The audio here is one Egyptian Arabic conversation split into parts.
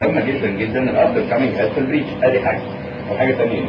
مهمة جدا جدا الأفضل كامينج هيد في البريتش ادي حاجة وحاجة تانية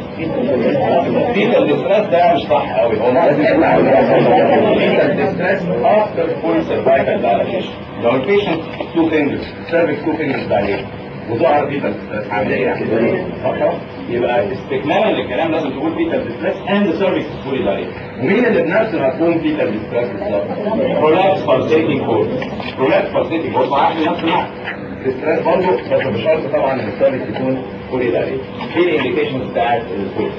فيتال ديستريس ده مش صح قوي هو لازم يطلع فيتال ديستريس افتر فول سرفايفل دايليشن لو البيشنت تو فينجرز سيرفيس تو فينجرز دايليشن وظهر فيتال ديستريس عامل ايه يعني؟ يبقى استكمالا للكلام لازم تقول فيتال ديستريس اند سيرفيس فولي دايليشن ومين اللي بنفسه هتكون فيتال ديستريس بالظبط؟ برولابس بالسيتنج كورد برولابس بالسيتنج كورد معاه نفس المعنى الاسترس برضه بس بشرط طبعا ان السيرفيس يكون فولي دايليشن في الانديكيشنز بتاعت الكورس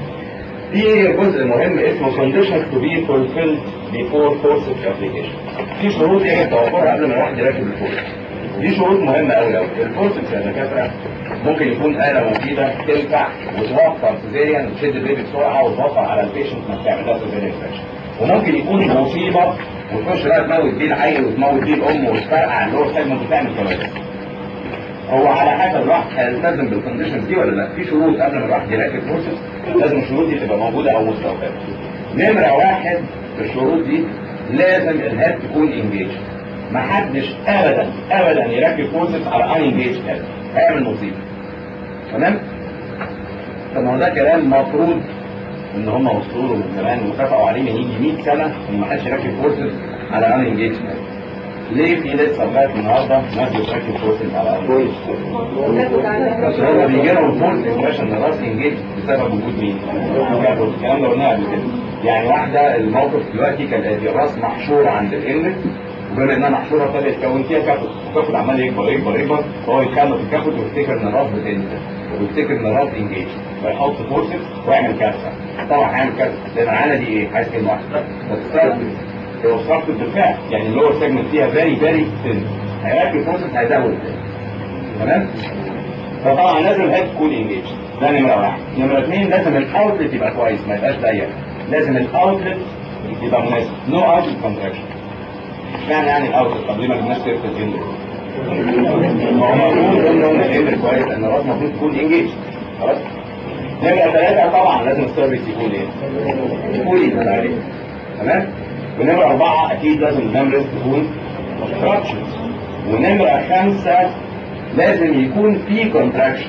في جزء مهم اسمه conditions to be fulfilled before forceps application في شروط يجب توفرها قبل ما الواحد يركب الفورس دي شروط مهمة قوي قوي الفورسبس يا دكاترة ممكن يكون آلة مفيدة تنفع وتوفر سيزيريان وتشد البيبي بسرعة وتوفر على البيشنت ما تعملها سيزيريان سكشن وممكن يكون مصيبة وتخش بقى تموت بيه العيل وتموت بيه الأم وتفرقع اللي هو سيجمنت وتعمل كوارث هو على حسب الواحد هيلتزم بالكونديشنز دي ولا لا في شروط قبل ما الواحد يركب فورسبس لازم الشروط دي تبقى موجودة أو مستوفاة نمرة واحد في الشروط دي لازم الهيد تكون انجيج محدش ابدا ابدا يركب فورسبس على ان انجيج هيد هيعمل مصيبه تمام طب ما هو ده كلام مفروض ان هم وصلوا له من زمان واتفقوا عليه من يجي 100 سنه ان ما حدش يركب فورسبس على ان انجيج هيد ليه في لسه لغايه النهارده ناس بتركب فورسبس على ان انجيج بس هو بيجي لهم فورس امبريشن الراس انجيج بسبب وجود مين؟ الكلام ده قلناه قبل كده يعني واحده الموقف دلوقتي كان ادي الراس محشوره عند الانلت وبما انها محشوره ابتدى يتكون فيها كابوت الكابوت عمال يكبر يكبر يكبر فهو يتخانق في الكابوت ويفتكر ان الراس بتنزل ويفتكر ان الراس انجيج فيحط فورسز ويعمل كارثه طبعا هيعمل كارثه لان العانه دي ايه؟ عايز كلمه واحده بس سبب هو سبب بالفعل يعني اللور سيجمنت فيها فيري فيري ثين هيركب فورسز هيزود تمام؟ فطبعا لازم الهيد تكون انجيج ده نمره واحد نمره اثنين لازم الاوتلت يبقى كويس ما يبقاش ضيق لازم الاوتلت يبقى مناسب نو اوتلت كونتراكشن اشمعنى يعني الاوتلت طب ليه ما جبناش سيره الجندر هو المفروض انه الجندر كويس ان الراس المفروض تكون انجيج خلاص نمره ثلاثه طبعا لازم السيرفيس يكون ايه؟ يكون عليه تمام ونمره اربعه اكيد لازم النمرس تكون ستراكشرز ونمره خمسه لازم يكون في كونتراكشن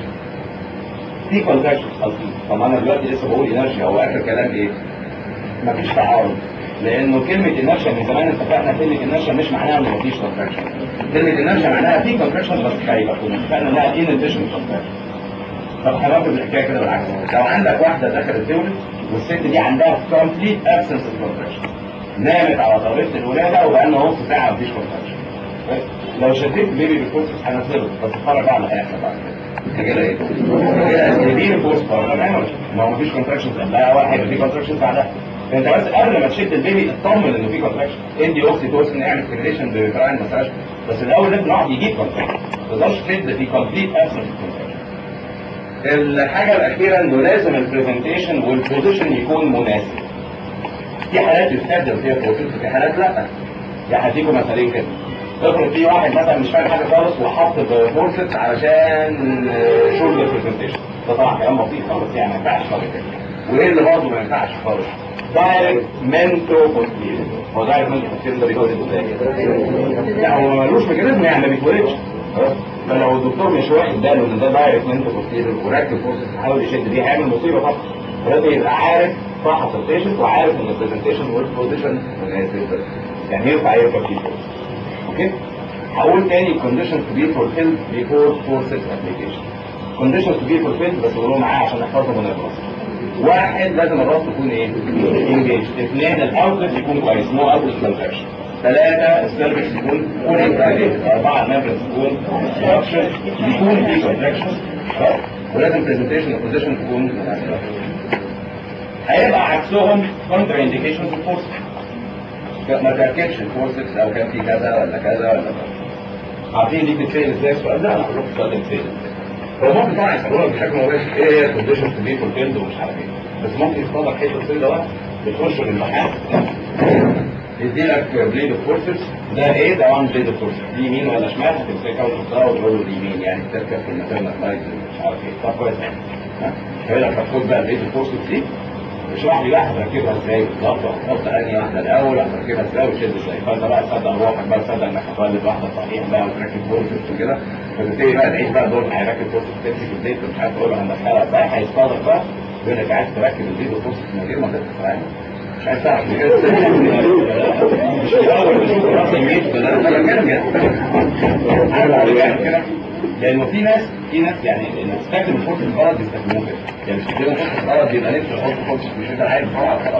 في كونتراكشن قصدي طب انا دلوقتي لسه بقول انرجيا هو اخر كلام ايه؟ مفيش تعارض لانه كلمه انرجيا من زمان اتفقنا كلمه انرجيا مش معناها انه مفيش كونتراكشن كلمه انرجيا معناها في كونتراكشن بس خايبه كنا اتفقنا انها ان اديشن كونتراكشن طب هناخد الحكايه كده بالعكس لو عندك واحده دخلت تولد والست دي عندها كومبليت ابسنس اوف كونتراكشن نامت على طريقه الولاده وبقى لنا نص ساعه مفيش كونتراكشن لو شديت بيبي بالفورس هنزله بس اتفرج بقى على اللي هيحصل بعد كده كده ايه؟ كده استبين الفورس ما هو مفيش كونتراكشنز قبلها ولا هيبقى في كونتراكشنز بعدها انت بس قبل ما تشد البيبي اطمن انه في كونتراكشن ادي اوكسيتوسن اعمل ستيميليشن بفراين مساج بس الاول لازم الواحد يجيب كونتراكشن ما تقدرش تشد في كومبليت ابسنس كونتراكشن الحاجه الاخيره انه لازم البرزنتيشن والبوزيشن يكون مناسب في حالات يستخدم فيها فورسز وفي حالات لا يعني هديكم مثالين كده افرض في واحد مثلا مش فاهم حاجه خالص وحط فورسز علشان شغل البرزنتيشن ده طبعا كلام بسيط خالص يعني ما ينفعش خالص كده وايه اللي برضه ما ينفعش خالص دايركت منتو بوستيريور هو دايركت منتو بوستيريور ده بيتولد ازاي؟ لا هو ملوش ميكانيزم يعني ما بيتولدش فلو الدكتور مش واخد باله ان ده دايركت منتو بوستيريور وركب فورسز يحاول يشد بيه هيعمل مصيبه طبعا فلازم يبقى عارف صحة البيشنت وعارف ان البرزنتيشن والبوزيشن مناسب يعني ينفع يركب فيه فورس اوكي هقول تاني conditions to be fulfilled before forces application conditions to be fulfilled بس قولوا معايا عشان نحفظهم ونخلص واحد لازم الراس تكون ايه؟ engaged اثنين الاوتلت يكون كويس نو اوتلت كونتراكشن ثلاثة السيرفكس يكون فول انتراجيت أربعة النفس تكون structure يكون في كونتراكشن ولازم presentation وبوزيشن تكون مناسبة هيبقى عكسهم كونترا انديكيشنز الفورس ما تركبش الفورسكس او كان في كذا ولا كذا ولا كذا عارفين دي بتتسال ازاي السؤال ده انا هقول لكم السؤال ده بتتسال ازاي هو ممكن طبعا يسالونا بشكل مباشر ايه هي الكونديشن تو بي فولفيلد ومش عارف ايه بس ممكن يتطلب حته صيغه بقى بتخش الامتحان يدي لك بليد اوف فورسز ده ايه ده وان بليد اوف فورسز دي يمين ولا شمال هتمسكها وتحطها وتقول له دي يمين يعني تركب في المكان لايت مش عارف ايه طب كويس يعني يقول لك خد بقى بليد اوف فورسز دي اشرح لي بقى هتركبها ازاي بالظبط وهتحط انهي واحده الاول وهتركبها ازاي وتشد ازاي فانت بقى تصدق روحك بقى تصدق انك هتولد واحده صحيح بقى وتركب فورسز وكده فتبتدي بقى تعيش بقى دور هيركب فورسز تمسك الزيت ومش عارف تقول له هندخلها ازاي هيصطادك بقى يقول لك عايز تركب الزيت وفورسز من غير ما تدفع مش عايز تعرف كده مش الاول بشوف راس الميت ده انا بتكلم يعني عارف على كده لانه في ناس في ناس يعني اللي بتستخدم الفرصه الغلط بيستخدموه كده يعني بيستخدموا فرصه الغلط بيبقى نفسه يحط فرصه مش انت عارف بسرعه خلاص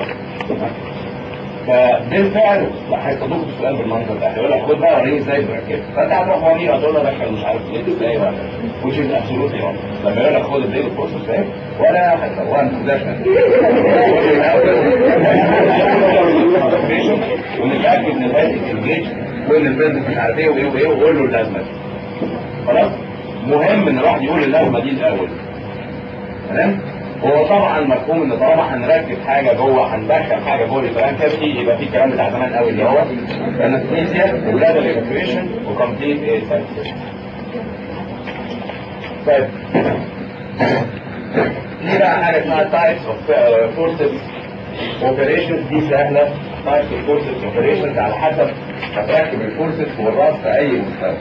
فبالفعل هيصدقوا في السؤال بالمنظر ده هيقول لك خد بقى وريني ازاي تركب فانت هتروح وريه هتقول له دخل مش عارف ايه ازاي ولا which is absolutely wrong لما يقول لك خد البيت الفرصه ازاي ولا حتى ولا مقدرش ونتاكد ان الهادي الجيش وان البيزنس مش عارف ايه وايه وايه وقول له اللازمه دي خلاص مهم ان الواحد يقول اللازمه دي الاول تمام هو طبعا مفهوم ان طالما هنركب حاجه جوه هندخل حاجه جوه الفران كافيتي يبقى في كلام بتاع زمان قوي اللي هو انستيزيا ولادر ايفاكويشن وكومبليت ايه طيب في بقى حاجه اسمها تايبس اوف فورسز اوبريشنز دي سهله تايبس اوف فورسز اوبريشنز على حسب هتركب الفورسز والراس في اي مستوى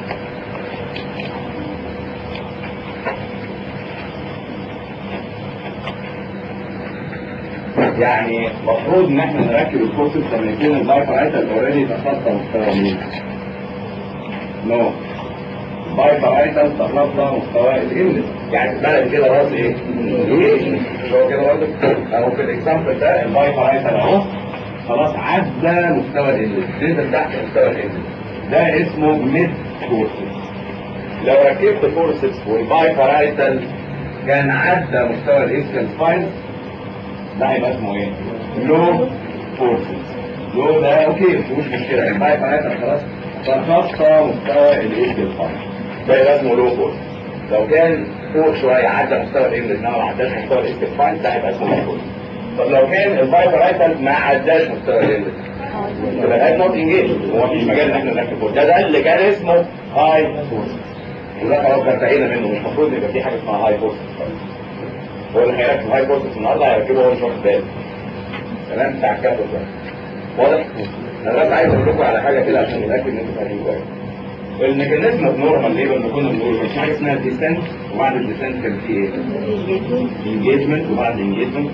يعني المفروض ان احنا نركب الفورسز لما يكون البايبر ايتل اوريدي تخطى مستوى مين؟ نو البايبر ايتل تخطى مستوى الانلت يعني بلد كده راس ايه؟ مش هو كده برضه؟ اهو في الاكزامبل ده البايبر ايتل اهو خلاص عدى مستوى الانلت نزل تحت مستوى الانلت ده اسمه ميد فورسز لو ركبت فورسز والبايبر ايتل كان عدى مستوى الاسكال سباين ده هيبقى اسمه ايه؟ لو فورسز لو ده اوكي مش مشكله البايب بتاعتها خلاص تخطى مستوى الاسكال سباين ده يبقى اسمه لو فورس لو كان فوق شويه عدى مستوى الانجلز انما ما عداش مستوى الاسكال سباين ده هيبقى اسمه لو فورس طب لو كان البايب رايتل ما عداش مستوى الانجلز يبقى ده نوت انجيج ومفيش مجال ان احنا نركب فورس ده ده اللي كان اسمه هاي فورس وده خلاص ده انتهينا منه مش المفروض يبقى في حاجه اسمها هاي فورس هو اللي هيركب هاي فورس النهارده هيركبه هو مش واخد باله تمام بتاع الكابل ده واضح؟ انا بس عايز اقول لكم على حاجه كده عشان نتاكد ان انتوا فاهمين كويس الميكانيزم اوف نورمال ليبر اللي كنا بنقول في حاجه اسمها ديسنت وبعد الديسنت كان في ايه؟ انجيجمنت وبعد الانجيجمنت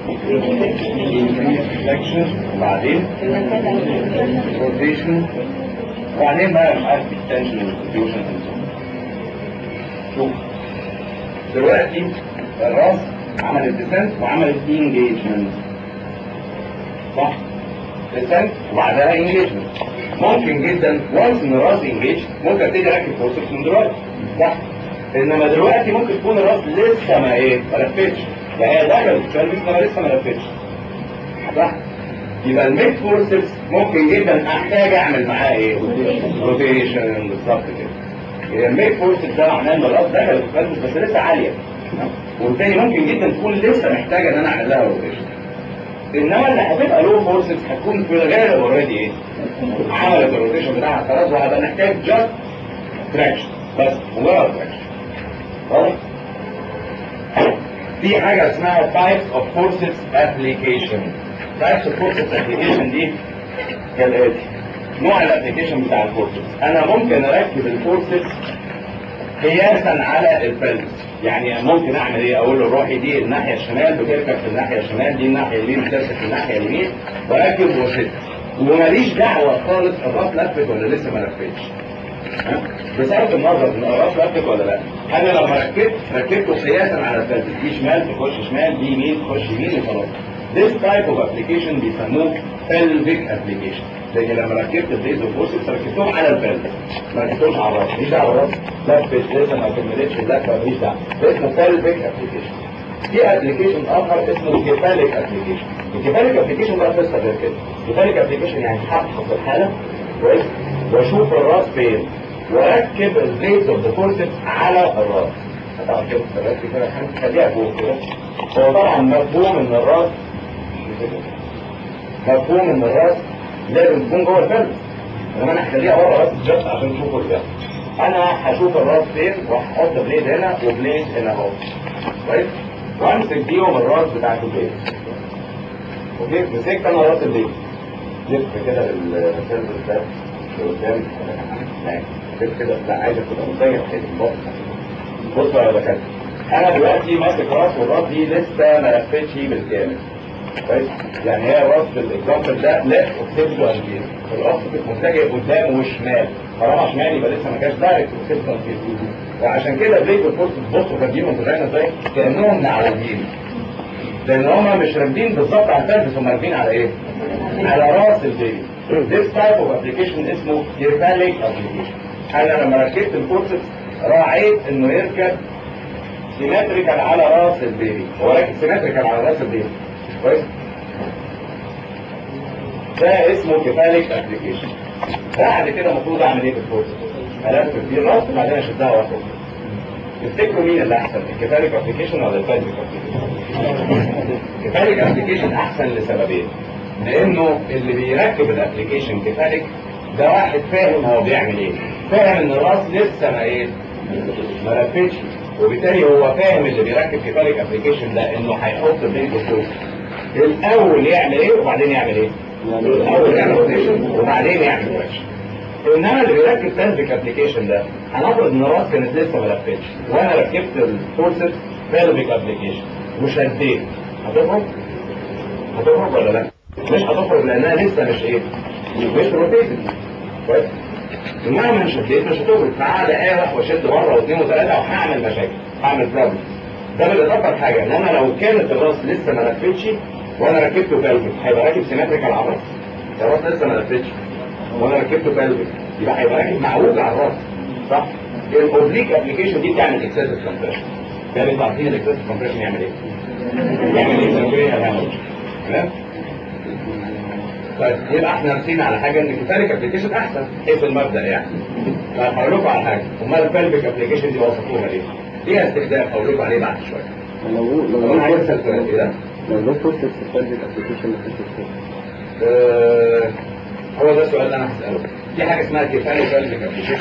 فليكشن وبعدين روتيشن وبعدين بقى مش عارف اكستنشن وانستيوشن شوف دلوقتي الراس عملت ديسنت وعملت انجيجمنت صح؟ ديسنت وبعدها انجيجمنت ممكن جدا وانس ان الراس انجيج ممكن ابتدي اركب فورسكس من دلوقتي صح؟ انما دلوقتي ممكن تكون الراس لسه ما ايه؟ ما لفتش فهي دخلت في البيت انما لسه ما لفتش صح؟ يبقى الميد فورسكس ممكن جدا احتاج اعمل معاه ايه؟ روتيشن بالظبط كده هي الميد فورسكس ده معناه ان الراس دخلت في البيت بس لسه عاليه وبالتالي ممكن جدا تكون لسه محتاجه ان انا اعمل لها روتيشن انما اللي هتبقى لو فورسز هتكون في الغالب اوريدي ايه؟ عملت الروتيشن بتاعها خلاص وهبقى محتاج جاست تراكشن بس مجرد تراكشن واضح؟ في حاجه اسمها تايبس اوف فورسز ابلكيشن تايبس اوف فورسز ابلكيشن دي كالاتي نوع الابلكيشن بتاع الفورسز انا ممكن اركب الفورسز قياسا على البلس يعني ممكن اعمل ايه اقول له روحي دي الناحيه الشمال بتركب في الناحيه الشمال دي الناحيه اليمين بتركب في الناحيه اليمين واركب واشد وماليش دعوه خالص الراس لفت ولا لسه ما لفتش بصرف النظر ان الراس لفت ولا لا انا لما ركبت ركبته قياسا على البلس دي شمال تخش شمال دي يمين تخش يمين وخلاص This type of application بيسموه pelvic application لكن لما ركبت البيزو فورسكس ركبتهم على البلد ما ركبتهمش على الراس ماليش دعوه الراس لفت لسه ما كملتش اللفه ماليش دعوه ده اسمه pelvic application في ابلكيشن اخر اسمه كيفاليك ابلكيشن الكيفاليك ابلكيشن بقى قصه غير كده كيفاليك ابلكيشن يعني هفحص الحاله كويس واشوف الراس فين واركب البليدز اوف ذا فورسكس على الراس هتعرف كده تركب كده خليها فوق كده هو طبعا مفهوم ان الراس مفهوم ان الراس لازم تكون جوه الفرد انما انا هخليها بره بس جاست عشان تشوفوا الفرد انا هشوف الراس فين وهحط بليد هنا وبليد هنا اهو كويس وامسك بيهم الراس بتاعت البليد اوكي مسكت انا راس البيت لف كده بالسنتر ده لقدام لا لف كده لا عايزك تبقى متجه كده بص يا دكاتره انا دلوقتي ماسك راس والراس دي لسه ما لفتش بالكامل كويس يعني هي راس بالاكزامبل ده ليفت اوكسيبتو انتير الاوكسيبت متجه قدام وشمال طالما شمال يبقى لسه ما كانش دايركت اوكسيبتو انتير وعشان كده بريك والفورس بصوا فاكرين وانتوا ازاي كانهم معوجين لان هم مش راكبين بالظبط على الفلس هم راكبين على ايه؟ على راس البيبي This type of application اسمه cephalic application انا لما ركبت الفورسكس راعيت انه يركب سيمتريكال على راس البيبي هو راكب سيمتريكال على راس البيبي كويس ده اسمه كفاليك ابلكيشن بعد كده المفروض اعمل ايه في الفورسكس الف في الراس وبعدين اشدها واخرج تفتكروا مين اللي احسن الكفاليك ابلكيشن ولا الفاليك ابلكيشن الكفاليك ابلكيشن احسن لسببين لانه اللي بيركب الابلكيشن كفاليك ده واحد فاهم هو بيعمل ايه فاهم ان الراس لسه ما ايه ما لفتش وبالتالي هو فاهم اللي بيركب كفاليك ابلكيشن ده انه هيحط بين الفلوس الاول يعمل ايه وبعدين يعمل ايه الاول يعمل روتيشن وبعدين يعمل روتيشن انما اللي بيركب تنزك ابلكيشن ده هنفرض ان الراس كانت لسه ما لفتش وانا ركبت الفورسز فالبيك ابلكيشن وشديت هتخرج هتخرج ولا لا مش هتخرج لانها لسه مش ايه مش روتيتد كويس مهما شديت مش هتخرج فقعد اقاوح واشد مره واثنين وثلاثه وهعمل مشاكل هعمل بروبلم ده بالاضافه لحاجه ان انا لو كانت الراس لسه ما لفتش وانا ركبته فالبيك هيبقى راكب سيمتريك على الراس الراس لسه ما لفتش وانا ركبته فالبيك يبقى هيبقى راكب معوج على الراس صح الاوبليك ابلكيشن دي بتعمل اكسسيف كومبريشن ده انتوا عارفين الاكسسيف كومبريشن يعمل ايه يعمل ايه سنتوريا هامج تمام طيب يبقى احنا رسينا على حاجه ان كفالك ابلكيشن احسن حيث المبدا يعني طيب هقول لكم على حاجه امال الفالبيك ابلكيشن دي وصفوها ليه؟ ليها استخدام هقول لكم عليه بعد شويه لو طب لو انا عايز اسال سؤال ايه ده؟ لو ده بروسيس الفالفيك ابلكيشن ما كانش آه، هو ده السؤال اللي انا هساله في حاجه اسمها كفالو فالبيك ابلكيشن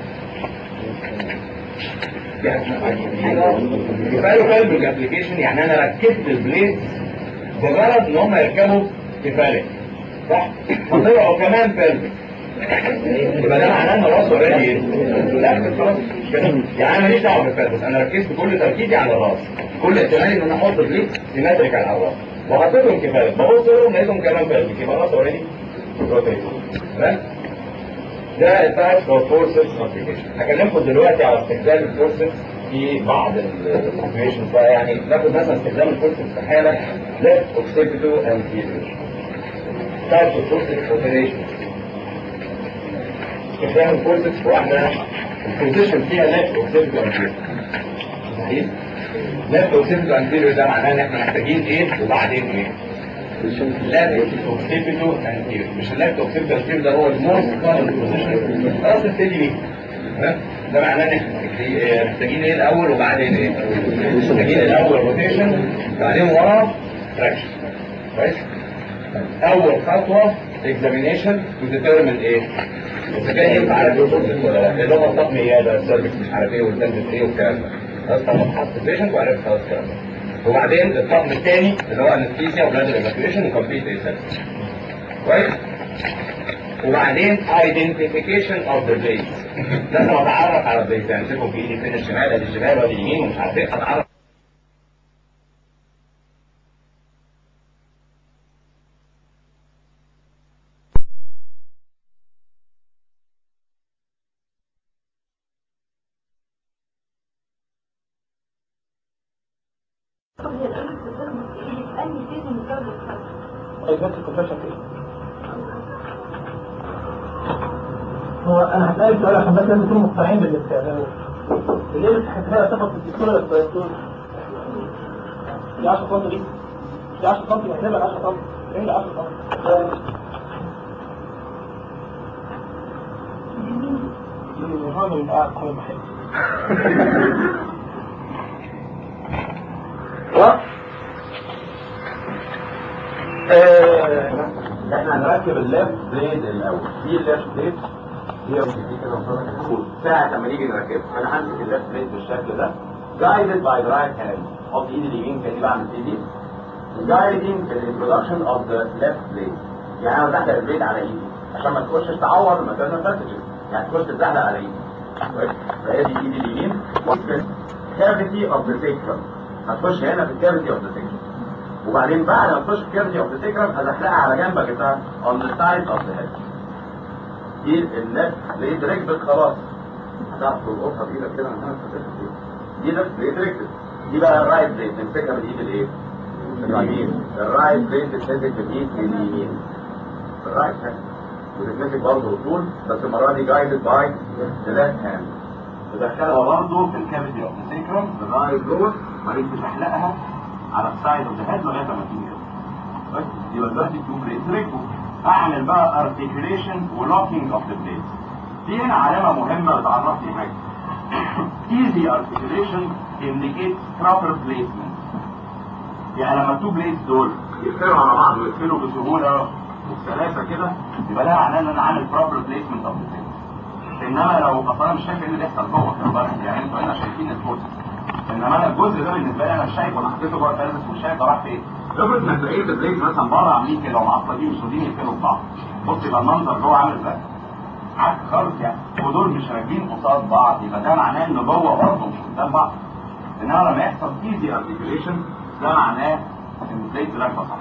في حاجه اسمها كفالو فالبيك ابلكيشن يعني انا ركبت البليد بغرض ان هم يركبوا كفالك صح؟ فطلعوا كمان فالبيك يبقى ده معناه ان الراس اوريدي لا خلاص مش كده يعني انا ماليش دعوه بالفالبس انا ركزت كل تركيزي على الراس كل اهتمامي ان انا احط بليد سيمتريك على الراس وحطيتهم كفالك ببص لهم لقيتهم كمان فالبيك يبقى الراس اوريدي روتيت تمام ده التايبس اوف فورسز ابلكيشن هكلمكم دلوقتي على استخدام الفورسز في بعض السيتويشنز يعني ناخد مثلا استخدام الفورسز في حاله left occipital anterior types of forces operation استخدام الفورسز في واحده البوزيشن فيها left occipital anterior صحيح؟ left occipital anterior ده معناه ان احنا محتاجين ايه وبعدين ايه؟ left occipital anterior مش left occipital anterior ده هو الموست كومن بوزيشن خلاص ابتدي بيه تمام؟ ده معناه ان احنا محتاجين- محتاجين ايه الاول وبعدين ايه؟ محتاجين الاول روتيشن بعدين وراه تراكشن كويس؟ اول خطوه examination to determine ايه؟ اذا كان ينفع على الفورسز ولا لا اللي هو الطقم ايه ده السيرفكس مش عارف ايه والتنفس ايه والكلام ده خلاص طب حط بيشنت وعرفت خلاص الكلام ده وبعدين الطقم الثاني اللي هو انستيزيا وبلاد ايفاكيويشن وكمبليت ايه كويس وبعدين identification of the blades لازم اتعرف على البليدز يعني امسكهم في ايدي فين الشمال ادي الشمال وادي اليمين ومش عارف ايه اتعرف هو انا هسألك سؤال عشان بس لازم تكونوا مقتنعين باللي بتعملوه. ليه الحكايه تاخد في الدكتور ولا في الدكتور؟ دي 10 سم دي دي 10 سم يعني 10 سم ايه اللي 10 سم؟ الراجل اللي قاعد حول المحل احنا هنركب الليفت بليد الاول دي الليفت بليد هي دي كده المفروض ساعة لما نيجي نركبها انا همسك الليفت بليد بالشكل ده guided by the right hand احط ايدي اليمين كاني بعمل ايدي guiding the introduction of the left blade يعني انا بزحلق البليد على ايدي عشان ما تخشش تعور المكان الفاسجز يعني تخش تزحلق على ايدي كويس؟ فهي دي ايدي اليمين cavity of the sacrum هتخش هنا في الكافيتي اوف ذا sacrum وبعدين بعد ما تخش في الكافيتي اوف ذا sacrum هزحلقها على جنبك بتاع on the side of the head دي الليفت بليد ركبت خلاص هتعرف تلقطها بايدك كده عشان تفتحها دي ليفت بليد ركبت دي بقى الرايت بليد نمسكها بالايد الايه؟ اليمين الرايت بليد تتمسك بالايد اليمين الرايت هاند وتتمسك برضه بالطول بس المره دي جايدد باي ذا ليفت هاند تدخلها برضه في الكافيتي اوف ذا سيكرم الرايت جوه وبعدين تزحلقها على السايد اوف ذا هيد لغايه ما تيجي كده بس يبقى دلوقتي التو بليدز ركبوا اعمل بقى ارتكيوليشن ولوكينج اوف ذا بليدز دي هنا علامه مهمه بتعرفني حاجه easy articulation indicates proper placement يعني لما التو بليدز دول يقفلوا على بعض ويقفلوا بسهوله وبسلاسه كده يبقى ده معناه ان انا عامل proper placement of the blades انما لو اصلا مش شايف ايه اللي بيحصل جوه خلي بالك يعني انتوا هنا شايفين الفورس انما انا الجزء ده بالنسبه لي انا مش شايف وانا حطيته جوه الفلس مش شايف ده راح فين افرض انك لقيت البليد مثلا بره عاملين كده ومعطله دي مش راضيين يقفلوا ببعض بص يبقى المنظر جوه عامل ازاي عكس خالص يعني ودول مش راكبين قصاد بعض يبقى ده معناه ان جوه برضه مش قدام بعض انما لما يحصل ايزي ارتكيوليشن ده معناه ان البليد راكبه صح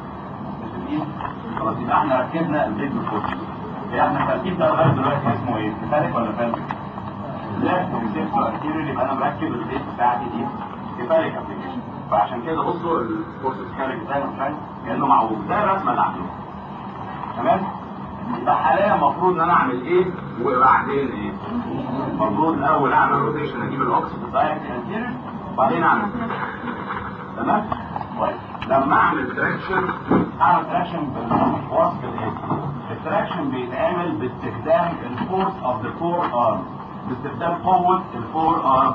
متفقين خلاص يبقى احنا ركبنا البليد بالفورس يعني احنا التركيب ده لغايه دلوقتي اسمه ايه؟ كفالك ولا فالك؟ ليفت وسيفت وانتيريور يبقى انا مركب البليد بتاعتي دي كفالك ابلكيشن فعشان كده بصوا الفورس كارك زي ما شايف كانه معوج زي الرسمه اللي عاملينها تمام؟ يبقى حاليا المفروض ان انا اعمل ايه وبعدين ايه؟ المفروض الاول اعمل روتيشن اجيب الاوكس دايركت انتيريور وبعدين اعمل تمام؟ كويس لما اعمل تراكشن اعمل تراكشن بالوصف الايه؟ التراكشن بيتعمل باستخدام الفورس اوف ذا فور ارم باستخدام قوة الفور ارم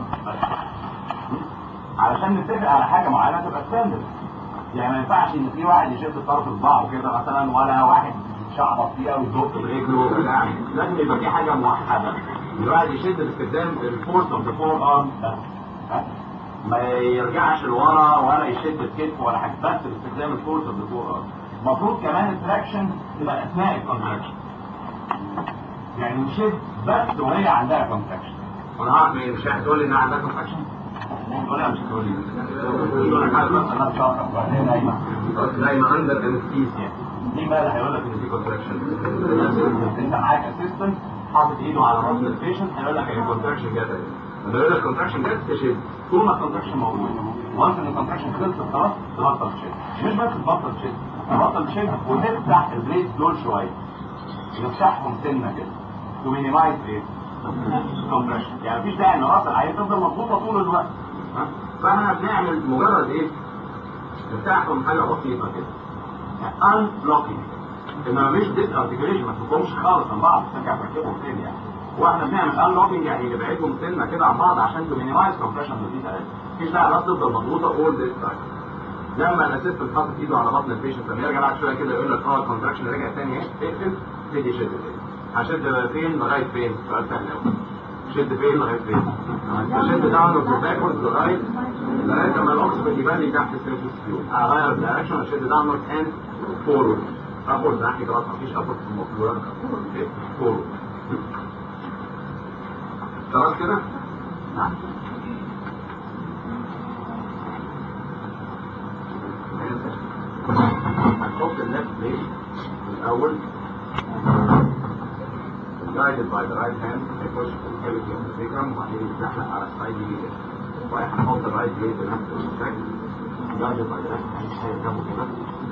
علشان نتفق على حاجة معينة تبقى ستاندرد يعني ما ينفعش ان في واحد يشد طرف صباعه كده مثلا ولا واحد شعبط فيها ويزق برجله وبتاع لازم يبقى في حاجة موحدة الواحد يشد باستخدام الفورس اوف ذا فور ارم ما يرجعش لورا ولا يشد الكتف ولا حاجة بس باستخدام الفورس اوف ذا فور ارم المفروض كمان التراكشن تبقى اثناء الكونتراكشن يعني نشد بس وهي عندها كونتراكشن وانا عارف ايه مش هتقول لي انها عندها كونتراكشن تقول لي مش هتقول لي تقول لي حاجه بس انا مش عارف نايمه نايمه اندر انستيزيا مين بقى اللي هيقول لك ان دي كونتراكشن انت معاك اسيستنت حاطط ايده على راس البيشنت هيقول لك هي كونتراكشن جت لما يقول لك كونتراكشن جت تشد طول ما الكونتراكشن موجود وانس ان الكونتراكشن خلصت خلاص تبطل تشد مش بس تبطل تشد تبطل تشد وتفتح البليد دول شويه نفتحهم سنه كده تو مينيمايز ايه؟ كومبريشن يعني مفيش داعي ان راس العين تفضل مضغوطه طول الوقت ها؟ فاحنا بنعمل مجرد ايه؟ نفتحهم حاجه بسيطه كده ان بلوكينج انما مش ديس ارتكيوليشن ما تفكهمش خالص من بعض ترجع تركبهم تاني يعني واحنا بنعمل ان لوكينج يعني نبعدهم سنه كده عن بعض عشان تو مينيمايز كومبريشن لذيذ قوي مفيش داعي الراس تفضل مضغوطه اول ذيس تايم لما الاسيستنت حاطط ايده على بطن البيشنت لما يرجع بعد شويه كده يقول لك اه الكونتراكشن رجع تاني اهي اقفل تيجي شد تاني هشد فين لغايه فين؟ سؤال سهل قوي شد فين لغايه فين؟ هشد داون باكورد لغايه لغايه لما الاوكسجين يبان لي تحت السيرفيس فيو اغير الدايركشن اشد داونورد اند فورورد ابورد ناحيه راسها مفيش ابورد في الموضوع فورورد خلاص كده؟ نعم هنحط الليفت بليد الاول guided by the right hand هيخش في الكافيتي اوف ذا سيكرم وبعدين يتزحلق على السايد يجي كده وبعدين هنحط الرايت بليد بنفس الشكل guided by the left hand هيركبه كده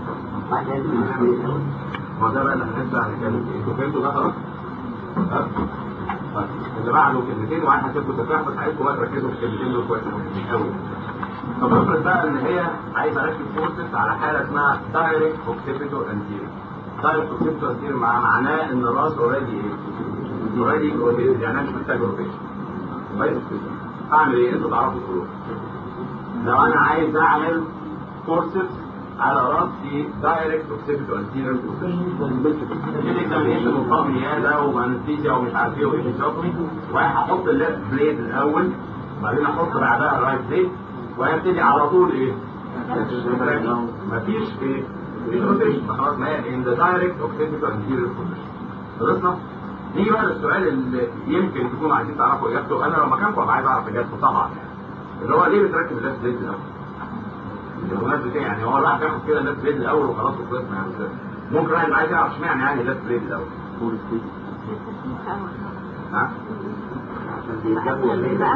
هو ده بقى اللي هنبدا هنتكلم فيه انتوا فهمتوا ده خلاص؟ ها؟ طيب اللي بعده كلمتين وبعدين هسيبكم تفاحوا بس عايزكم بقى تركزوا في الكلمتين دول كويس قوي طب افرض بقى ان هي عايز اركب فورسز على حاله اسمها دايركت اوكسيبيتو انتيريور دايركت اوكسيبيتو انتيريور معناه ان الراس اوريدي ايه؟ اوريدي روتيت يعني انا مش محتاج روتيشن كويس اعمل ايه؟ انتوا تعرفوا الفروق لو انا عايز اعمل فورسز على راس في دايركت اوكسيبيتو انتيريور الاكزامينشن وطاقم نياده وانستيزيا ومش عارف ايه وايبيزوتومي وهحط الليفت بليد الاول وبعدين احط بعدها الرايت بليد وهبتدي على طول ايه؟ مفيش ايه مفيش روتيشن خلاص ما هي ان ذا دايركت اوكسيديف انتيريور بوزيشن خلصنا نيجي بقى للسؤال اللي يمكن تكونوا عايزين تعرفوا اجابته انا لو مكانكم ابقى عايز اعرف اجابته طبعا اللي هو ليه بتركب اللاب بليد الاول؟ بالمناسبة ايه يعني هو الواحد بياخد كده اللاب بليد الاول وخلاص وخلصنا يعني كده. ممكن واحد عايز يعرف اشمعنى يعني اللاب بليد الاول ها؟ عشان بيتجابوا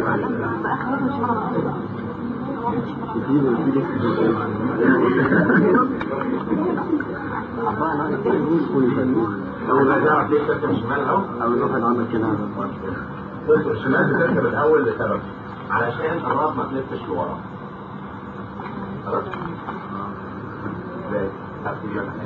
اول ما تعرف ليه تركب الشمال الاول أو الواحد عمل كده بص الشمال بتركب الاول لسبب علشان الراس ما تلفش لورا خلاص ازاي هبتدي أنا.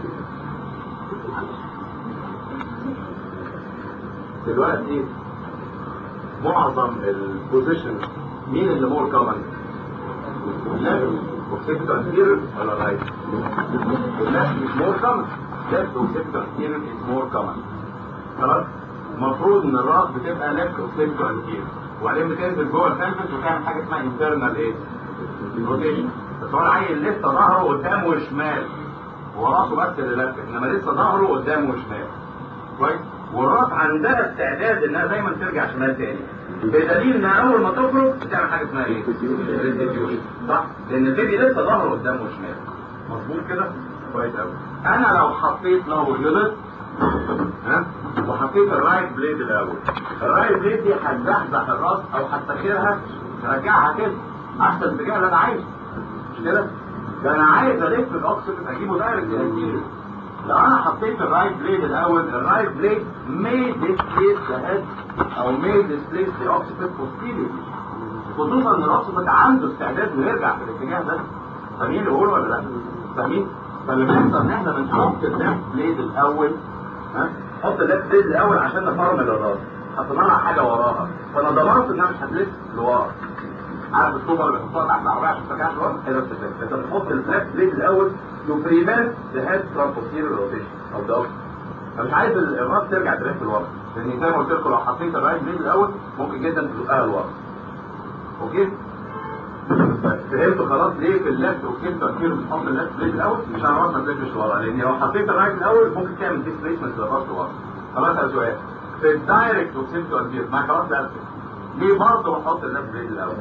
دلوقتي معظم البوزيشن مين اللي مور كومن؟ ليفت اوكسيبتو انتيريور ولا رايت؟ الليفت مش مور كومن ليفت اوكسيبتو انتيريور از مور كومن خلاص؟ المفروض ان الراس بتبقى ليفت اوكسيبتو انتيريور وبعدين بتنزل جوه الكانفس وتعمل حاجه اسمها انترنال ايه؟ روتيشن بس هو العيل لسه ظهره قدامه وشمال وراسه بس اللي لفت انما لسه ظهره قدامه وشمال كويس والراس عندها استعداد انها دايما ترجع شمال تاني بدليل انها اول ما تخرج بتعمل حاجه اسمها ايه؟ restitution. صح؟ لان البيبي لسه ظهره قدامه وشمال مظبوط كده؟ كويس قوي انا لو حطيت لو يونت ها وحطيت الرايت بليد الاول الرايت بليد دي هتزحزح الراس او هتسخرها ترجعها كده عكس الاتجاه اللي انا عايزه مش كده؟ ده انا عايز الف الاوكسيد اجيبه دايركت انتيريور لو انا حطيت الرايت بليد الاول الرايت بليد may displace the head او may displace the occiput posteriorly خصوصا ان الاوكسيد عنده استعداد انه يرجع في الاتجاه ده فاهمين اللي بقوله ولا لا؟ فاهمين؟ فاللي بيحصل ان احنا بنحط الليفت بليد الاول ها؟ نحط الليفت بليد الاول عشان نفرمل الراس حطينا لها حاجه وراها فانا ضمنت انها مش هتلف لورا عارف الصوبه اللي بتحطها تحت العربيه عشان ما ترجعش لورا هي نفس الفكره انت بتحط الليفت بليد الاول to prevent the head from posterior rotation او ده انا مش عايز ال- الراس ترجع تلف لورا لان زي ما قلت لكم لو حطيت الرايت بليد الاول ممكن جدا تزقها لورا اوكي فهمتوا خلاص ليه في الليفت اوكسيد تفكير بتحط الليفت بليد الاول مش الراس ما تلفش لورا لان لو حطيت الرايت الاول ممكن تعمل ديسبيسمنت للراس لورا خلاص يا سؤال في الدايركت اوكسيد تفكير ما خلاص لا ليه برضه بحط الليفت بليد الاول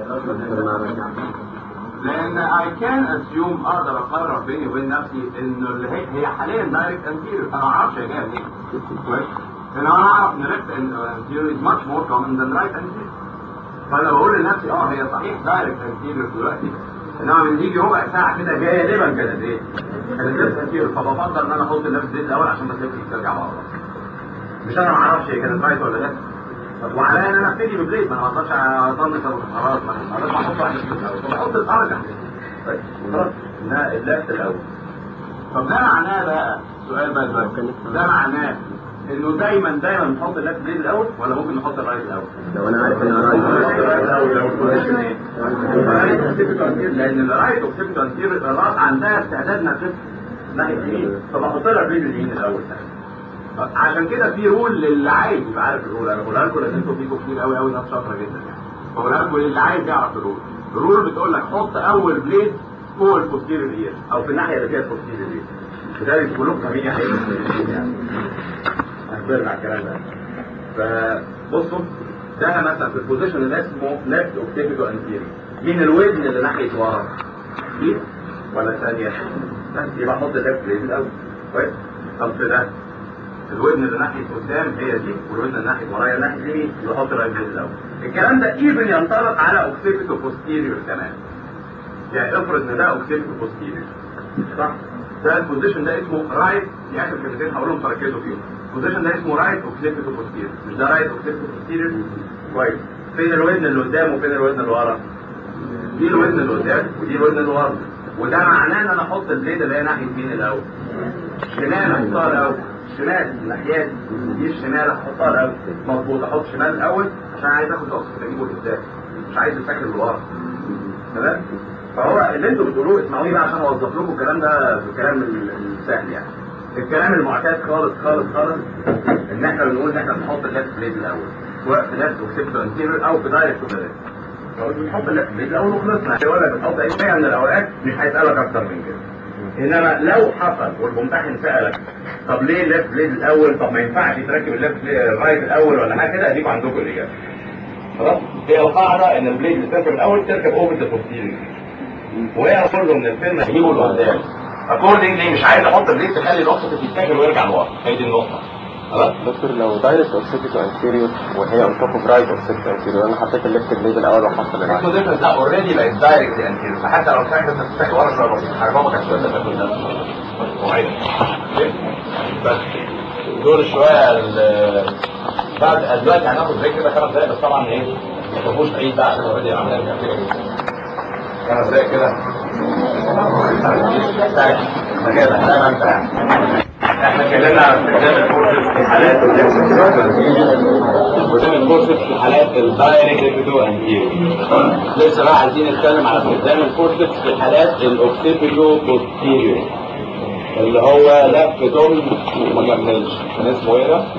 لان اي كان اسيوم اقدر اقرر بيني وبين نفسي انه اللي هي هي حاليا دايركت انتيريور انا ما اعرفش هي جايه منين كويس لان انا اعرف ان ليفت انتيريور از ماتش مور كومن ذان رايت انتيريور فانا بقول لنفسي اه هي صحيح دايركت انتيريور دلوقتي انما من يجي ربع ساعه كده غالبا كانت ايه؟ كانت ليفت انتيريور فبفضل ان انا احط الليفت دي الاول عشان ما تلفش ترجع ورا مش انا ما اعرفش هي كانت رايت ولا لا طب وعلى ان انا ابتدي ببليد ما انا ما اقدرش اطنش ابو خلاص ما اقدرش احط واحده في الاول فبحط الارجح طيب خلاص انها اللفت الاول طب ده معناه بقى سؤال بقى دلوقتي ده معناه انه دايما دايما نحط اللفت بليد الاول ولا ممكن نحط الرايت الاول؟ لو أنا عارف إن أنا نحط الرايت رايح الاول لو البوزيشن ايه؟ الرايت اوكسيبيتو انتير لان الرايت اوكسيبيتو انتير الراس عندها استعداد انها تلف ناحيه اليمين فبحط لها بليد اليمين الاول عشان كده في رول للي عايز يبقى عارف الرول انا بقولها لكم لان انتوا فيكم كتير قوي قوي ناس شاطره جدا يعني بقولها لكم للي عايز يعرف الرول الرول بتقول لك حط اول بليد فوق البوستيريور اير او في الناحيه اللي فيها البوستيريور اير لذلك كلكم فاهمين يعني ايه يعني هكبرنا على الكلام ده فبصوا ده مثلا في البوزيشن اللي اسمه ليفت اوكسيبيتو انتيريور مين الودن اللي ناحيه ورا دي ولا ثانيه بس يبقى احط الليفت بليد الاول كويس طب في ده الودن اللي ناحيه قدام هي دي والودن اللي ناحيه ورايا ناحيه اليمين يبقى احط الرايت بليد الاول الكلام ده ايفن ينطبق على اوكسيبيتو بوستيريور كمان يعني افرض ان ده اوكسيبيتو بوستيريور صح ده البوزيشن ده اسمه رايت دي اخر كلمتين هقولهم تركزوا فيهم البوزيشن ده اسمه رايت اوكسيبيتو بوستيريور مش ده رايت اوكسيبيتو بوستيريور كويس فين الودن اللي قدام وفين الودن اللي ورا دي الودن اللي قدام ودي الودن اللي ورا وده معناه ان انا احط البليد اللي هي ناحيه مين الاول شمال احطها الاول شمال الناحيات دي الشمال احطها الاول مظبوط احط شمال الاول عشان عايز اخد الاوكسجين اجيبه لقدام مش عايز السكن لورا تمام فهو اللي انتوا بتقولوه اسمعوني بقى عشان اوظف لكم الكلام ده بالكلام ال- السهل يعني الكلام المعتاد خالص خالص خالص ان احنا بنقول ان احنا بنحط الليفت بليد الاول سواء في ليفت اوكسيبتو انتيريور او في دايركت اوكسيبتو بنحط اللفت بليد الاول وخلصنا يقول لك بتحط اي شيء من الاوقات مش هيسالك اكتر من كده انما لو حصل والممتحن سالك طب ليه الليفت بليد الاول طب ما ينفعش تركب الليفت رايت الاول ولا حاجه كده اديكم عندكم الاجابه خلاص هي القاعده ان البليد اللي تركب الاول تركب اوفر ذا بوستيريور وهي برضه من الفيلم هجيبه لقدام اكوردنجلي مش عايز احط البليد تخلي النقطه تتاكل ويرجع لورا هي دي النقطه خلاص دكتور لو دايركت اوكسيتو انتيريور وهي اون توب اوف رايت اوكسيتو انتيريور انا حطيت الليفت بليد الاول وحطيت الرايت اسمه ديفرنس ده اوريدي بقت دايركت انتيريور فحتى لو فاكر انت بتفتح ورا شويه بسيط حاجه ما كانتش ولا تاكل ده وعينك بس دول شويه ال- بعد دلوقتي هناخد بريك كده خمس دقايق بس طبعا ايه ما تاخدوش بعيد بقى عشان اوريدي العمليه كانت كده خمس دقايق كده مجال احنا انت احنا اتكلمنا عن استخدام الفورسز في حالات استخدام الفورسز في حالات الدايركت ريبيدو انتيريور لسه بقى عايزين نتكلم على استخدام الفورسز في حالات الاوكسيبيدو بوستيريور اللي هو لف دم وما كملش كان اسمه ايه ده؟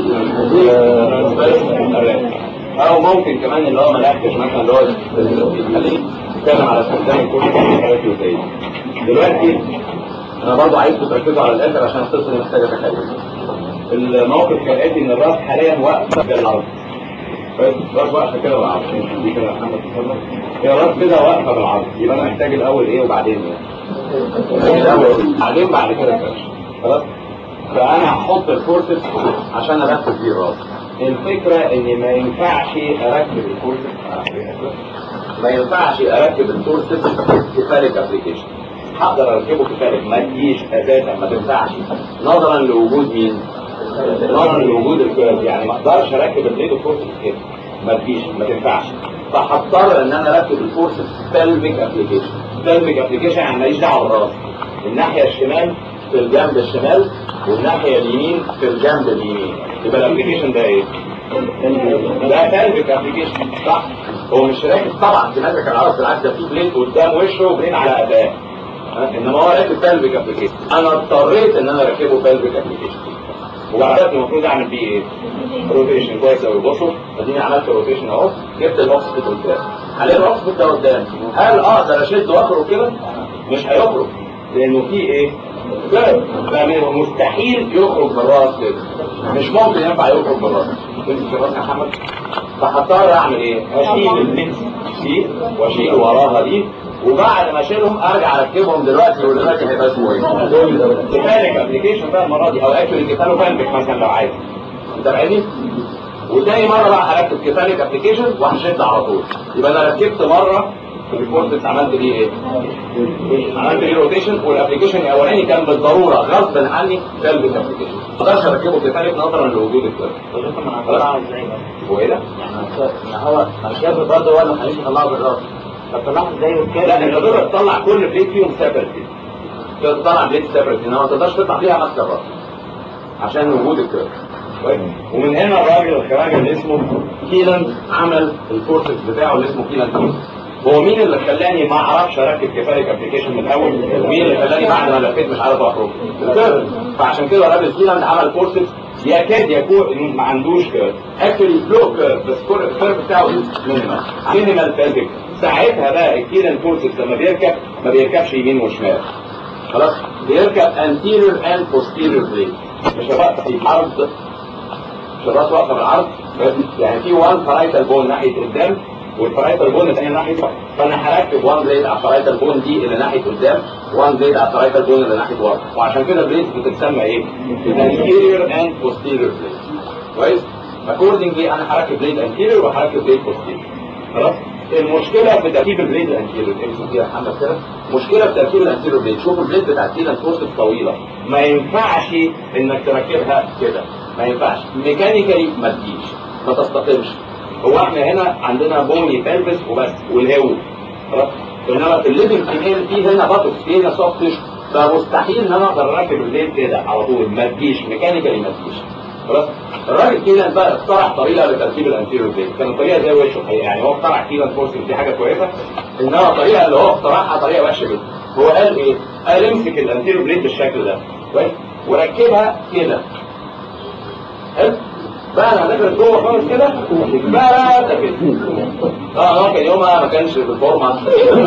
آه، او ممكن كمان اللي هو ما لفش مثلا اللي هو يخليك تتكلم على استخدام الكورس في حالات زي دي. دلوقتي انا برضو عايزكم تركزوا على الاخر عشان القصه دي محتاجه تخيل الموقف كالاتي ان الراس حاليا واقفه بالعرض بس الراس واقفه كده بالعرض دي كده يا محمد اتفضل هي الراس كده واقفه بالعرض يبقى انا محتاج الاول ايه وبعدين ايه الاول بعدين بعد كده الفرش خلاص فانا هحط الفورسز عشان اركب فيه الراس الفكره ان ما ينفعش اركب الفورسز ما ينفعش اركب الفورسز كفالك ابلكيشن هقدر اركبه كفالك ما تجيش اساسا ما تنفعش نظرا لوجود مين؟ نظرا لوجود الكيرف يعني ما اقدرش اركب البليد فورسز كده ما تجيش ما تنفعش فهضطر ان انا اركب الفورسز بلفيك ابلكيشن بلفيك ابلكيشن يعني ماليش دعوه بالراس الناحيه الشمال في الجنب الشمال والناحيه اليمين في الجنب اليمين يبقى الابلكيشن ده ايه؟ ده بلفيك ابلكيشن صح هو مش راكب طبعا في ماسك العرض بالعكس ده في بليد قدام وشه وبليد على قفاه انما هو راكب بلفيك ابلكيشن انا اضطريت ان انا اركبه بلفيك ابلكيشن وبعدين المفروض اعمل بيه ايه؟ روتيشن كويس قوي بصوا اديني عملت روتيشن اهو جبت الاوكسفيت قدام عليه الاوكسفيت ده قدام هل اقدر اشد واخرج كده؟ مش هيخرج لانه في ايه؟ كيرف مستحيل يخرج من الراس كده مش ممكن ينفع يخرج من الراس تمسك الراس يا محمد فهضطر اعمل ايه؟ اشيل البنس دي واشيل وراها دي وبعد ما اشيلهم ارجع اركبهم دلوقتي ودلوقتي هيبقى اسمه ايه؟ كفالك ابلكيشن بقى المره دي او اكشولي كفاله فالبك مثلا لو عايز انت فاهمني؟ وتاني مره بقى هركب كفالك ابلكيشن وهشد على طول يبقى انا ركبت مره في الكورس عملت ليه ايه؟ عملت ليه روتيشن والابلكيشن الاولاني كان بالضروره غصب عني فالبك ابلكيشن ما اقدرش اركبه كفالك نظرا لوجود الكيرف هو ايه ده؟ يعني هو مش كده برضه هو اللي هيجي يطلعه بالراس طب طلعت ازاي وكده لا انت تقدر تطلع كل بليت فيهم سيبريت تقدر تطلع بليت سيبريت انما ما تقدرش تطلع فيها ماسكه الراس عشان وجود الكيرف كويس؟ ومن هنا الراجل الخواجه اللي اسمه كيلان عمل الكورسز بتاعه اللي اسمه كيلان كورس هو مين اللي خلاني ما اعرفش اركب كفايه ابلكيشن من الاول ومين اللي خلاني بعد ما لفيت مش عارف اخرج الكيرف فعشان كده الراجل كيلان عمل كورسز يكاد يكون انه ما عندوش كيرف اكشلي لو كيرف بس كل الكيرف بتاعه مينيمال مينيمال فيزيك ساعتها بقى الكيلان كورسز لما بيركب ما بيركبش يمين وشمال خلاص بيركب anterior and posterior blade مش هبقى في عرض مش الراس واقفه بالعرض بس يعني في وان فرايتال بون ناحيه قدام والفرايتال بون الثانيه ناحيه ورا فانا هركب وان بليد على الفرايتال بون دي اللي ناحيه قدام وان بليد على الفرايتال بون اللي ناحيه ورا وعشان كده بليد بتتسمى ايه؟ anterior and posterior blade كويس؟ accordingly انا هركب بليد anterior وهركب بليد posterior خلاص؟ المشكله في تركيب البليد الانتيريور امسك كده يا محمد كده مشكله في تركيب الانتيريور بليد شوف البليد بتاعت كده فورس طويله ما ينفعش انك تركبها كده ما ينفعش ميكانيكالي ما تجيش ما تستقيمش هو احنا هنا عندنا بوني بلبس وبس والهو خلاص انما في الليفنج فيميل في هنا باتوكس في هنا سوفت تيشو فمستحيل ان انا اقدر اركب البليد كده على طول ما تجيش ميكانيكالي ما تجيش خلاص الراجل كيلان بقى اخترع طريقه لتركيب الانتيريور بليد كانت طريقه زي وشه الحقيقه يعني هو اخترع كيلان فورسنج دي حاجه كويسه انما الطريقه اللي هو اخترعها طريقه وحشه جدا هو قال ايه؟ قال امسك الانتيريور بليد بالشكل ده كويس وركبها كده حلو بقى انا هنفرد جوه خالص كده بقى كده اه هو كان يومها ما كانش في الفورمه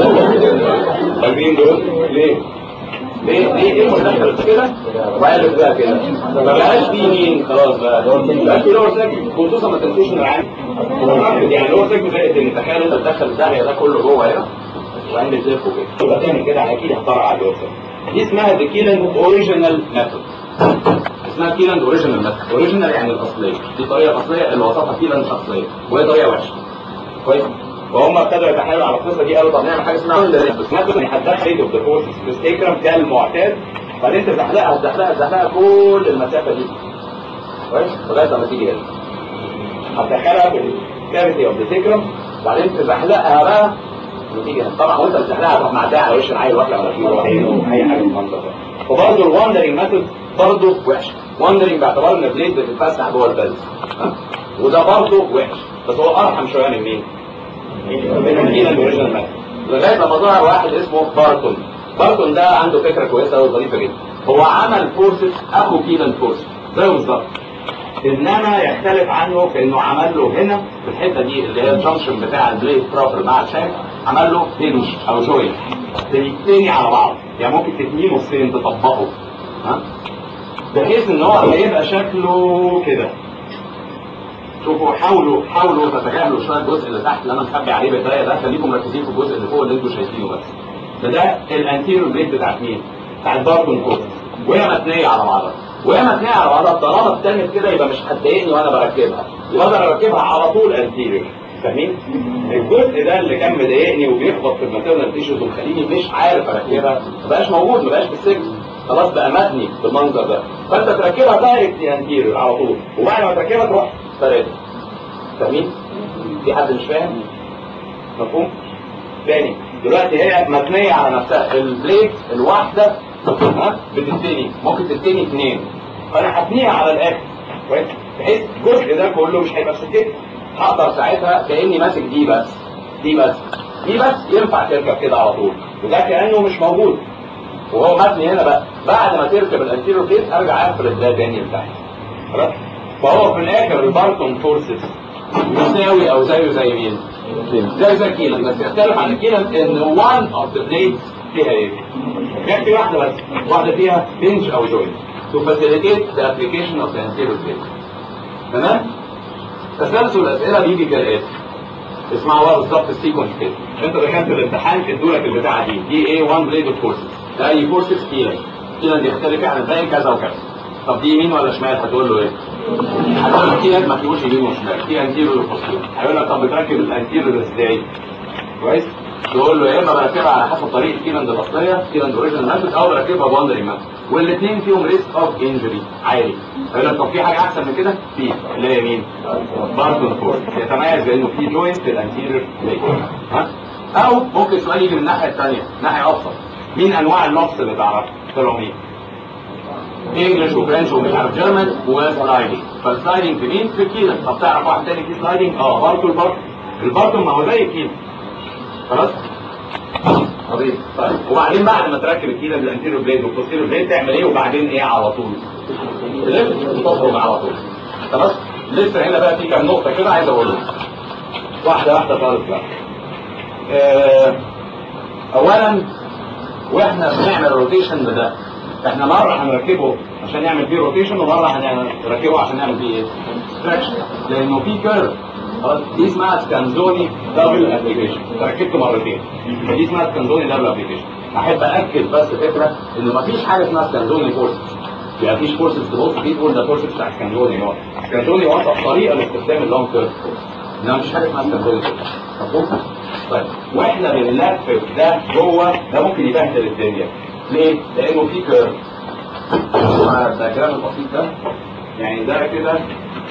فاكرين دول ليه؟ ليه ليه ايه المدخل كده وقالب بقى كده ما بقاش في مين خلاص بقى بقى في لور سيجمنت خصوصا ما تنسوش ان العين يعني لور سيجمنت زائد ان تخيل انت تدخل الداهيه ده كله جوه هنا وبعدين بتلفه كده يبقى تعمل كده اكيد هتطلع على اللور سيجمنت دي اسمها ذا كيلاند اوريجينال ميثود اسمها كيلاند اوريجينال ميثود اوريجينال يعني الاصليه دي طريقه اصليه اللي وصفها كيلاند اصليه وهي طريقه وحشه كويس فهم ابتدوا يتحايلوا على القصه دي قالوا طب نعمل حاجه اسمها بس مثلا هتدخل ايده بالفورس بالسيكرم كالمعتاد بعدين تزحلقها تزحلقها تزحلقها كل المسافه دي كويس لغايه لما تيجي هنا هتدخلها في الكافيتي اوف ذا سيكرم وبعدين تزحلقها بقى وتيجي هنا طبعا وانت بتزحلقها تروح معديه على وش العيل واحده ولا فيه عينه اي حاجه من المنظر ده فبرضه الواندرنج ميثود برضه وحش واندرنج باعتبار ان البليد بتتفسح جوه البلد وده برضه وحش بس هو ارحم شويه من مين؟ من المدينه الاوريجينال ميثود لغايه لما ظهر واحد اسمه بارتون بارتون ده عنده فكره كويسه قوي ظريفه جدا هو عمل فورسز اخو كيلان فورس زيه بالظبط انما يختلف عنه في انه عمل له هنا في الحته دي اللي هي الجنكشن بتاع البليد بروبر مع الشاك عمل له هنج او جوينت تاني على بعض يعني ممكن تتنيه نصين تطبقه ها بحيث ان هو هيبقى شكله كده شوفوا حاولوا حاولوا تتجاهلوا شويه الجزء اللي تحت اللي انا مخبي عليه بالدايه ده خليكم مركزين في الجزء اللي فوق اللي انتوا شايفينه بس ده ده الانتيريور بليد بتاعت مين؟ بتاعت بارتون كورس وهي متنيه على بعضها وهي متنيه على بعضها طالما بتعمل كده يبقى مش هتضايقني وانا بركبها يبقى اقدر اركبها على طول انتيريور فاهمين؟ الجزء ده اللي كان مضايقني وبيخبط في الماتيرنال تيشوز ومخليني مش عارف اركبها ما بقاش موجود ما بقاش في السجن خلاص بقى مبني بالمنظر ده فانت تركبها دايركت انتيريور على طول وبعد ما تركبها تروح فاردها فاهمين؟ في حد مش فاهم؟ مفهوم؟ تاني دلوقتي هي مبنية على نفسها البليت الواحدة ها بتتني ممكن تتني اثنين فانا هبنيها على الاخر كويس بحيث الجزء ده كله مش هيبقى في سكتي هقدر ساعتها كاني ماسك دي بس دي بس دي بس ينفع تركب كده على طول وده كانه مش موجود وهو مبني هنا بقى بعد ما تركب الانتيريور بليت ارجع اقفل ده تاني لتحت خلاص فهو في الاخر البارتون فورسز يساوي او زيه زي مين؟ زي زي كيلان بس يختلف عن الكيلان ان one of the blades فيها ايه؟ يعني في واحده بس واحده فيها بنج او جوينت to facilitate the application of the anterior blade تمام؟ تسلسل الاسئله بيجي كالاتي اسمعوا بقى بالظبط السيكونس كده انت دخلت الامتحان ادوا لك البتاعه دي دي ايه 1 بليد اوف فورسز اي فورسز كيلان كيلان دي يختلف عن الباقي كذا وكذا طب دي يمين ولا شمال هتقول له ايه؟ هتقول له كيلان ما تجيبوش يمين وشمال في انتيريور وبوستيريور هيقول لك طب بتركب الانتيريور ازاي؟ كويس؟ تقول له يا اما بركبها على حسب طريقه كيلاند الاصليه كيلاند اوريجينال ميثود او بركبها بوندري ميثود والاثنين فيهم ريسك اوف انجري عالي هيقول لك طب في حاجه احسن من كده؟ في اللي هي مين؟ بارتون فورس يتميز بانه في جوينت في الانتيريور بليد ها؟ او ممكن سؤال يجي من الناحيه الثانيه ناحيه ابسط مين انواع اللوكس اللي تعرفها؟ طلعوا مين؟ انجلش وفرنش ومش عارف جيرمان وسلايدنج فالسلايدنج في مين؟ في الكيلة طب تعرف واحد تاني في سلايدنج؟ اه بارتو البارتو البارتو ما هو زي الكيلة خلاص؟ عظيم طيب وبعدين بعد ما تركب الكيلة بالانتيريور بليد والبوستيريور بليد تعمل ايه وبعدين ايه على طول؟ تلف وتخرج على طول خلاص؟ لسه هنا بقى في كام نقطة كده عايز اقولهم واحدة واحدة خالص بقى آه، اولا واحنا بنعمل روتيشن لده احنا مرة هنركبه عشان نعمل فيه روتيشن ومرة هنركبه عشان نعمل فيه ايه؟ ستريتش لانه في كيرف خلاص دي اسمها سكانزوني دبل ابلكيشن ركبته مرتين فدي اسمها سكانزوني دبل ابلكيشن احب اكد بس فكره انه مفيش حاجه اسمها سكانزوني فورسز يعني مفيش فورسز تبص فيه تقول ده فورسز بتاع سكانزوني هو سكانزوني وصف طريقه لاستخدام اللونج كيرف فورس انما مفيش حاجه اسمها سكانزوني فورس مفهوم؟ طيب واحنا بنلف ده جوه ده ممكن يبهدل الدنيا ليه؟ لانه في كيرف الدياجرام البسيط ده يعني ده كده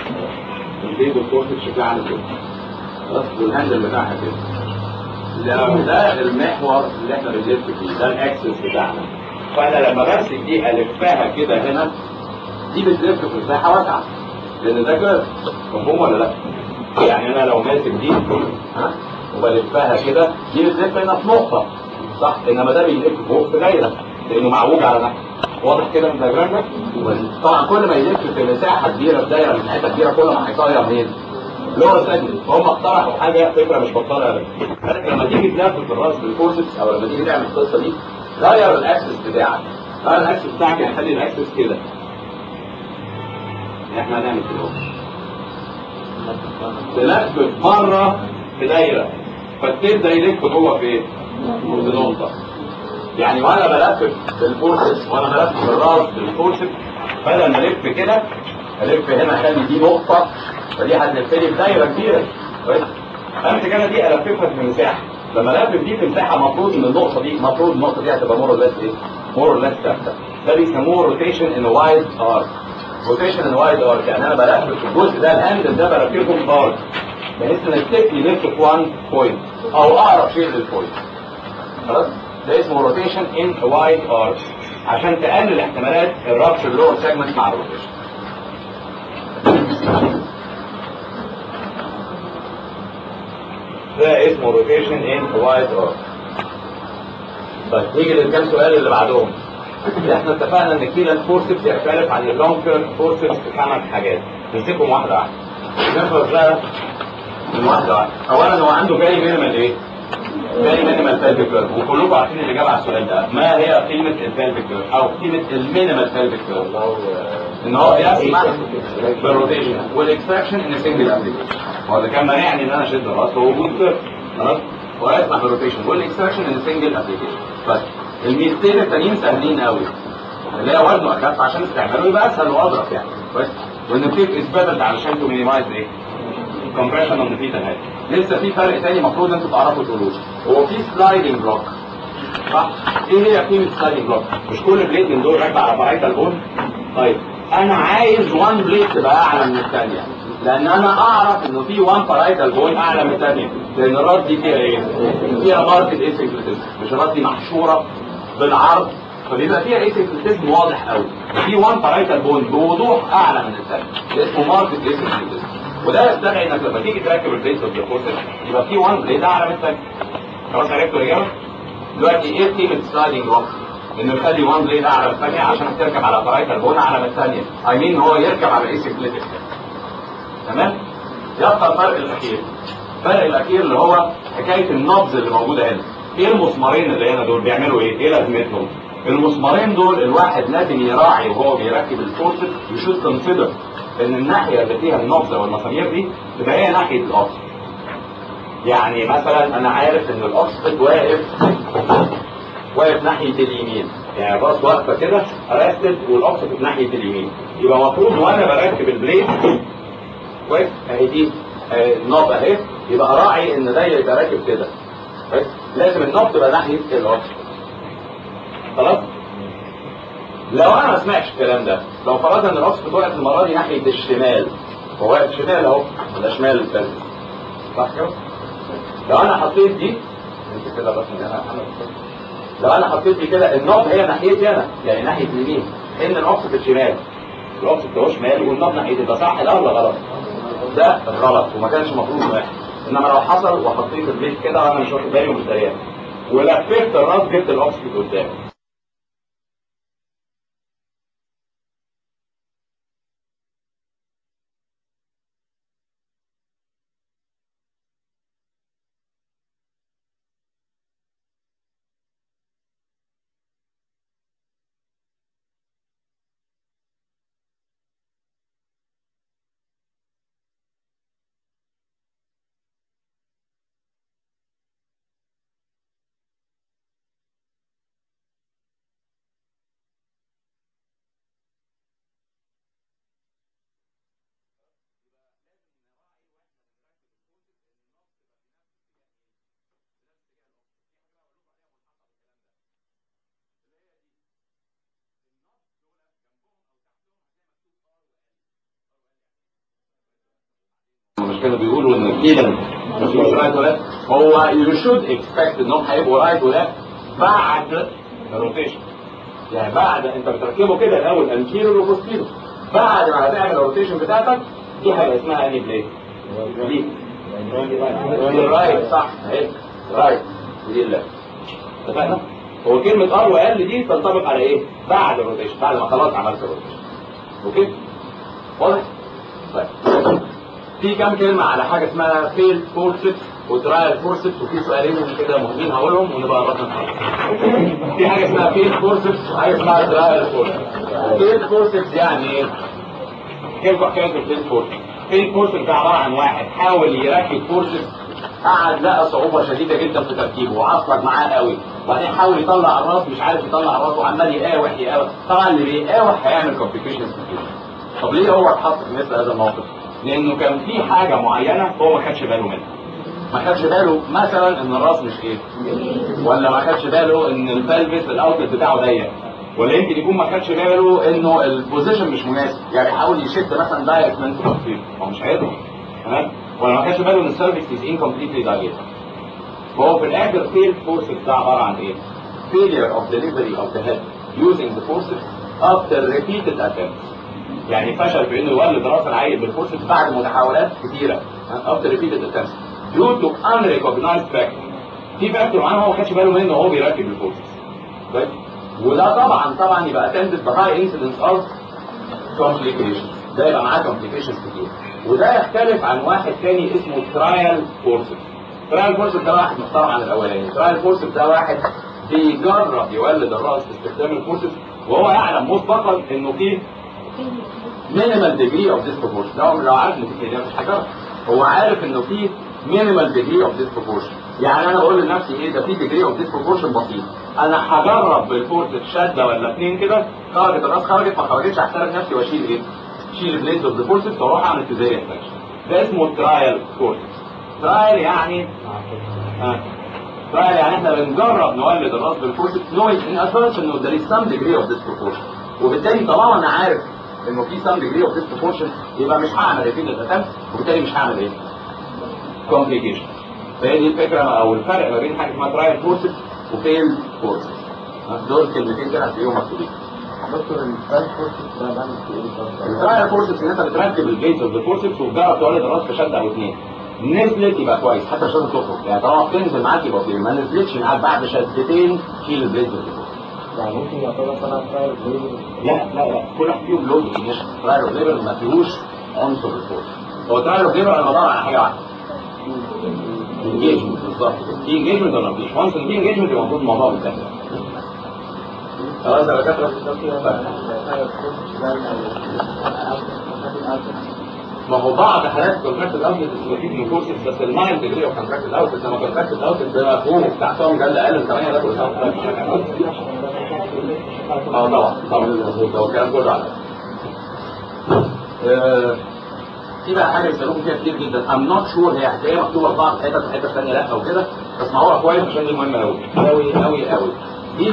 البيض والكورتكس شكلها عامل كده خلاص والهاندل بتاعها كده ده ده المحور اللي احنا بنلف فيه ده الاكسس بتاعنا فانا لما بمسك دي الفها كده هنا دي بتلف في مساحه واسعه لان ده كيرف مفهوم ولا لا؟ يعني انا لو ماسك دي ها وبلفها كده دي بتلف هنا في نقطه صح انما ده بيلف فوق في دايره لانه معوج على ناحيه واضح كده من الدياجرام ده طبعا كل ما يلف في مساحه كبيره في دايره مساحتها كبيره كل ما هيطير منين لور سيجمنت فهم اقترحوا حاجه فكره مش بطاله ابدا قال لك لما تيجي تلف في الراس بالفورسبس او لما تيجي تعمل القصه دي غير الاكسس بتاعك غير الاكسس بتاعك يعني خلي الاكسس كده احنا هنعمل كده تلف بره في دايره فالتيل ده يلف جوه فين؟ في نقطه يعني وانا بلف بالفورسبس وانا بلف بالراس بالفورسبس بدل ما الف كده الف هنا اخلي دي نقطه فدي هتلف لي في دايره كبيره كويس امسك انا دي الففها في مساحه لما الفف دي في مساحه المفروض ان النقطه دي المفروض النقطه دي هتبقى مور ليس ايه؟ مور ليس ثابته ده بيسموه روتيشن ان وايد ارك روتيشن ان وايد ارك يعني انا بلف في الجزء ده الهاندل ده بلففه في ارك بحيث ان التيب يلف في 1 بوينت او اقرب شيء للبوينت خلاص ده اسمه روتيشن ان وايد ارك عشان تقلل احتمالات الرابشر لور سيجمنت مع الروتيشن ده اسمه روتيشن ان وايد ارك طيب نيجي للكام سؤال اللي بعدهم احنا اتفقنا ان كده الفورسبس يختلف عن اللونجر فورسبس في خمس حاجات نمسكهم واحده واحده نخلص بقى من واحده واحده اولا هو عنده جاي مينيمال ايه؟ جاي مينيمال pelvic curve وكلكم عارفين الاجابه على السؤال ده ما هي قيمه البلفيك curve او قيمه المينيمال pelvic curve ان هو بيسمح بالروتيشن والاكستراكشن ان سنجل ابليكيشن هو ده كان مانعني ان انا اشد الراس هو وجود كيرف خلاص ويسمح بالروتيشن والاكستراكشن ان سنجل ابليكيشن بس الميزتين التانيين سهلين قوي اللي هي وزنه اخف عشان استعماله يبقى اسهل واظرف يعني كويس وان التيب اثبتت علشان تو مينيمايز ايه compression on the feet and head لسه في فرق تاني المفروض انتوا تعرفوا تقولوه هو في سلايدنج بلوك صح ايه هي قيمه سلايدنج بلوك مش كل بليد من دول راكبه على بارايتال بون طيب انا عايز وان بليد تبقى اعلى من الثانيه لان انا اعرف انه في وان بارايتال بون اعلى من الثانيه لان الراس دي فيها ايه فيها ماركت اسنكليتيزم مش الراس دي محشوره بالعرض فبيبقى فيها اسنكليتيزم واضح قوي في وان بارايتال بون بوضوح اعلى من الثانيه ده اسمه ماركت اسنكليتيزم وده يستدعي انك لما تيجي تركب البليد اوف ذا يبقى في وان بليد اعلى من الثانيه خلاص عرفتوا الاجابه؟ دلوقتي ايه قيمه سلايدنج بلوك؟ انه يخلي وان بليد اعلى من الثانيه عشان تركب على بارايتال بون اعلى من الثانيه اي مين هو يركب على اسنكليتيزم تمام؟ يبقى الفرق الاخير الفرق الاخير اللي هو حكايه النبض اللي موجوده هنا ايه المسمارين اللي هنا دول بيعملوا ايه؟ ايه لازمتهم؟ المسمارين دول الواحد لازم يراعي وهو بيركب الفورسز يشوف كونسيدر ان الناحيه اللي فيها النبضه والمسامير دي تبقى هي ناحيه الاوكسيد يعني مثلا انا عارف ان الاوكسيد واقف واقف ناحيه اليمين يعني الراس واقفه كده ارستد والاوكسيد ناحيه اليمين يبقى المفروض وانا بركب البليد كويس اهي دي النبض اهي يبقى اراعي ان ده يبقى راكب كده كويس لازم النبض تبقى ناحيه الاوكسيد خلاص لو انا ما سمعتش الكلام ده لو فرضنا ان الاوكسيد وقف المره دي ناحيه الشمال هو واقف شمال اهو ولا شمال الفرد صح كده لو انا حطيت دي انت كده بس من هنا يا محمد لو انا حطيت دي كده النقط هي ناحيتي انا يعني ناحيه اليمين ان الاوكسيد شمال الاوكسيد هو شمال والنقط ناحيتي ده صح لا ولا غلط ده غلط وما كانش المفروض واحد انما لو حصل وحطيت البيت كده وانا مش واخد بالي ومش دريان ولفيت الراس جبت الاوكسيد قدامي مش كانوا بيقولوا ان كده مفيش رايت ولا هو يو شود اكسبكت انهم هيبقوا رايت ولا بعد الروتيشن يعني بعد انت بتركبه كده الاول انتيرو وبوستيرو بعد ما هتعمل الروتيشن بتاعتك دي حاجه اسمها اني بليد دي دي الرايت صح اهي رايت ودي الليفت اتفقنا؟ هو كلمه ار وال دي تنطبق على ايه بعد الروتيشن بعد ما خلاص عملت الروتيشن اوكي واضح طيب في كام كلمه على حاجه اسمها فيل فورسبس وترايل فورسبس وفي سؤالين كده مهمين هقولهم ونبقى قربنا في حاجه اسمها فيل فورسبس وحاجه اسمها ترايل فورسبس فيل فورسبس يعني ايه كيف حكايه الفيل فورسبس فيل فورسبس ده عباره عن واحد حاول يركب فورسبس قعد لقى صعوبة شديدة جدا في تركيبه وعصلك معاه قوي وبعدين حاول يطلع الراس مش عارف يطلع الراس وعمال يقاوح يقاوح طبعا اللي بيقاوح هيعمل كومبليكيشنز كتير طب ليه هو اتحط في مثل هذا الموقف؟ لانه كان في حاجة معينة هو ما خدش باله منها ما خدش باله مثلا ان الراس مش ايه ولا ما خدش باله ان البلفس الاوتلت بتاعه ضيق ولا يمكن يكون ما خدش باله انه البوزيشن مش مناسب يعني حاول يشد مثلا دايركت من تفصيل هو مش هيقدر تمام ولا ما خدش باله ان السيرفكس از انكمبليتلي دايليتد وهو في الاخر فيل فورسز ده عباره عن ايه؟ failure of delivery of the head using the forces after repeated attempts يعني فشل في انه يولد راس العيل بالفورسز بعد محاولات كثيره after repeated attempts due to unrecognized factor في فاكتور معاه هو ما خدش باله منه وهو بيركب الفورسز طيب وده طبعا طبعا يبقى attended by high incidence of complications ده يبقى معاه complications كتير وده يختلف عن واحد تاني اسمه ترايل فورسز ترايل فورسز ده واحد محترم عن الاولاني ترايل فورسز ده واحد بيجرب يولد الراس باستخدام الفورسز وهو يعلم مسبقا انه في مينيمال ديجري اوف ديسبروبورشن لو لو عارف ان في كده مش هيجرب هو عارف انه في مينيمال ديجري اوف ديسبروبورشن يعني انا بقول لنفسي ايه ده في ديجري اوف ديسبروبورشن بسيط انا هجرب بالفورس شده ولا اتنين كده خرجت الراس خرجت ما خرجتش هحترم نفسي واشيل ايه؟ شيل بليد اوف ذا فورسز واروح اعمل سيزيريان سكشن ده اسمه ترايل فورسز ترايل يعني آه. ترايل يعني احنا بنجرب نولد الراس بالفورسز نوينج ان ادفانس انه there is some degree of disproportion وبالتالي طالما انا عارف انه في some degree of disproportion يبقى مش هعمل ريبيت الاتمت وبالتالي مش هعمل ايه؟ complication فهي دي الفكره او الفرق ما بين حاجه اسمها ترايل فورسز وفيل فورسز دول كلمتين كده هتلاقيهم مكتوبين دكتور الفرنش فورسز ده بعمل في ايه الترايل فورسز ان انت بتركب البيز اوف ذا فورسز وتجرب تولد الراس في شده او اثنين نزلت يبقى كويس حتى مش لازم تخرج يعني طالما بتنزل معاك يبقى اوكي ما نزلتش معاك بعد شدتين شيل البيز اوف ذا فورسز يعني ممكن يعتبر طبعا ترايل لا لا لا كل واحد فيهم لود مش ترايل اوف ليبر ما فيهوش عنصر الفورس هو ترايل اوف ليبر انا بدور على حاجه واحده انجيجمنت بالظبط في انجيجمنت ولا مفيش وانس ان في انجيجمنت يبقى المفروض الموضوع منتهي خلاص يا دكاتره ما هو بعض حالات كونتراكت الاوتلت بتستفيد من كورسز بس المايند ديجري اوف كونتراكت الاوتلت لما كونتراكت الاوتلت ده مفهوم بتاعتهم ده اللي اقل من 8 ده كله اه طبعا طبعا مظبوط هو الكلام كله على آه، في بقى حاجه بيسالوكم فيها كتير جدا ام نوت شور هي هتلاقيها مكتوبه في بعض الحتت الحته الثانيه لا او كده بس ما هو كويس عشان دي مهمه قوي قوي قوي قوي دي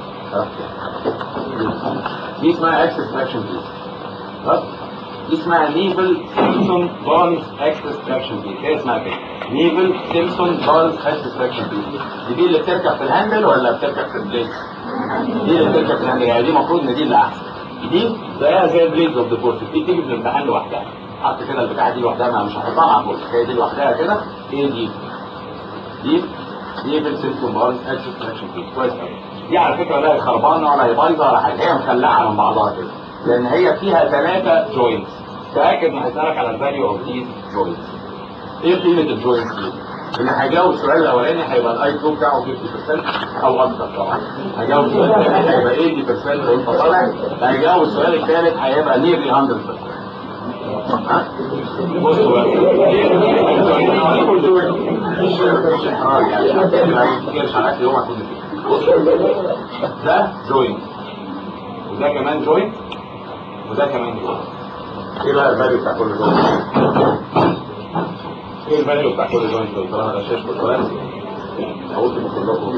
دي اسمها اكسس تراكشن بيس خلاص دي اسمها نيفل سيمسون بارنز اكسس تراكشن بيس هي اسمها كده نيفل سيمسون بارنز اكسس تراكشن بيس دي دي اللي بتركب في الهاندل ولا بتركب في البليد دي اللي بتركب في الهاندل يعني دي المفروض ان دي اللي احسن دي زيها زي البليدز اوف ذا فورس دي تيجي في الامتحان لوحدها حط كده البتاعه دي لوحدها ما مش هحطها مع الفورس هي دي لوحدها كده ايه دي دي دي في السيمسون بارنز اكسس تراكشن بيس كويس قوي دي على فكره لا هي خربانه ولا هي بايظه ولا حاجه هي مخلعه من بعضها كده لان هي فيها ثلاثه جوينتس تاكد ما هيسالك على الفاليو اوف ذيز جوينتس ايه قيمه الجوينتس دي؟ اللي هيجاوب السؤال الاولاني هيبقى الاي كيو بتاعه 50% او اكتر طبعا هيجاوب السؤال الثاني هيبقى 80% وانت طالع هيجاوب السؤال الثالث هيبقى نيرلي 100% ها؟ بصوا بقى مش احراج يعني ما تجيش على اكل يوم هتكون فيه بصوا ده جوينت وده كمان جوينت وده كمان جوينت ايه بقى الفاليو بتاع كل جوينت؟ ايه الفاليو بتاع كل جوينت دول طالما غششكم سؤال قلت كلكم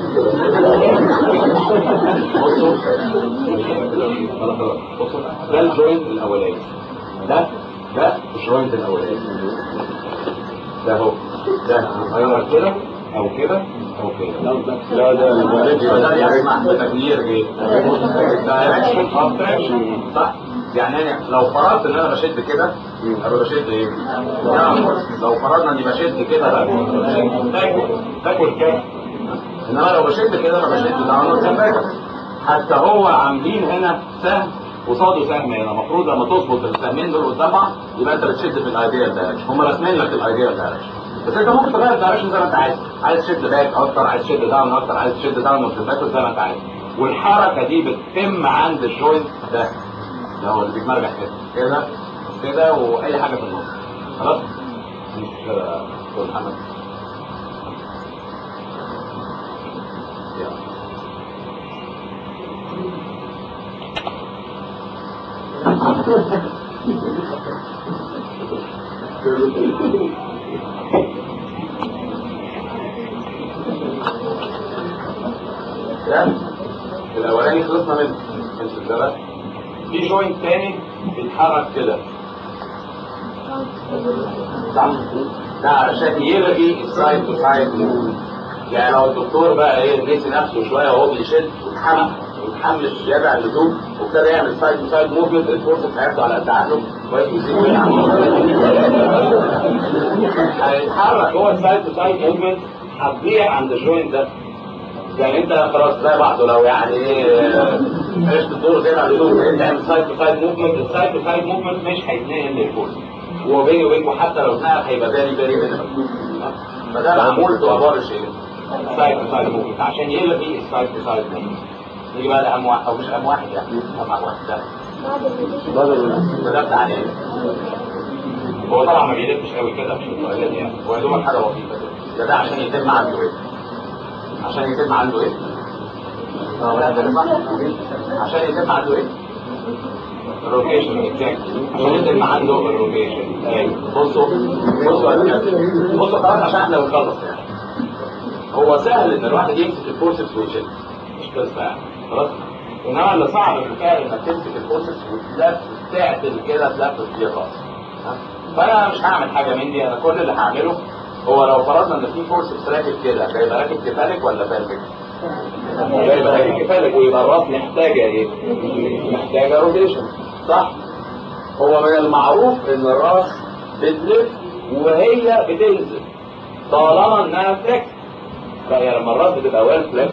بصوا خلاص خلاص بصوا ده الجوينت الاولاني ده ده الجوينت الاولاني ده هو ده هيبقى كده او كده او كده لا ده ده يسمح بتغيير ايه؟ دايركشن اوف تراكشن صح؟ يعني انا لو فرضت ان انا بشد كده ابقى بشد ايه؟ يعني لو فرضنا اني بشد كده بقى تاكل تاكل كام؟ انما لو بشد كده ما بشد ده انا سماكه حتى هو عاملين هنا سهم قصاده سهم هنا المفروض لما تظبط السهمين دول قدام بعض يبقى انت بتشد في الايديال دايركشن هم راسمين لك الايديال دايركشن بس انت ممكن تغير الدايركشن زي ما انت عايز عايز تشد باك اكتر عايز تشد داون اكتر عايز تشد داون وتباك زي ما انت عايز والحركه دي بتتم عند الجوينت ده ده هو اللي بيتمرجح كده كده كده واي حاجه في النص خلاص مش آه، دكتور محمد يلا. ده الاولاني خلصنا منه من الزبالة في جوينت تاني بيتحرك كده صح ده علشان يلغي السايد تو سايد موفمنت يعني لو الدكتور بقى ايه نسي نفسه شويه وهو بيشد واتحمق واتحمل زياده عن اللزوم وابتدى يعمل سايد تو سايد موفمنت الفورس بتاعته على قد عقله كويس ويسيبه يلعب هيتحرك هو السايد تو سايد موفمنت هتضيع عند الجوينت ده يعني انت خلاص زي بعضه لو يعني ايه عرفت الدور زي ما اللزوم انت تعمل سايد تو سايد موفمنت السايد تو سايد موفمنت مش هيتنقل للفورس وبيني وبينكم حتى لو اتنقل هيبقى بالي بالي مينيمم فده معمول تو ابارش ايه سايد تو سايد موفمنت عشان يلغي السايد تو سايد موفمنت نيجي بقى لاهم واحد او مش اهم واحد يعني اهم واحد ده ده بتاع ايه؟ هو طبعا ما بيلفش قوي كده مش التواليت يعني هو يا دوبك حاجه بسيطه كده ده ده عشان يتم عنده ايه؟ عشان يتم عنده ايه؟ عشان يتم عنده ايه؟ الروتيشن اكزاكتلي عشان يتم عنده الروتيشن ايوه بصوا بصوا يا جماعة. بصوا خلاص عشان احنا بنخلص يعني هو سهل ان الواحد يمسك الفورسز ويشد مش قصه يعني خلاص انما اللي صعب في الفعل انك تمسك الفورسز وتلف تعدل كده تلف فيه الراس ها؟ فانا مش هعمل حاجه من دي انا كل اللي هعمله هو لو فرضنا ان في فورسز راكب كده هيبقى راكب كفالك ولا فالك؟ يبقى راكب كفالك ويبقى الراس محتاجه ايه؟ محتاجه روتيشن صح؟ هو من المعروف ان الراس بتلف وهي بتنزل طالما انها فليكس فهي لما الراس بتبقى ويل فليكس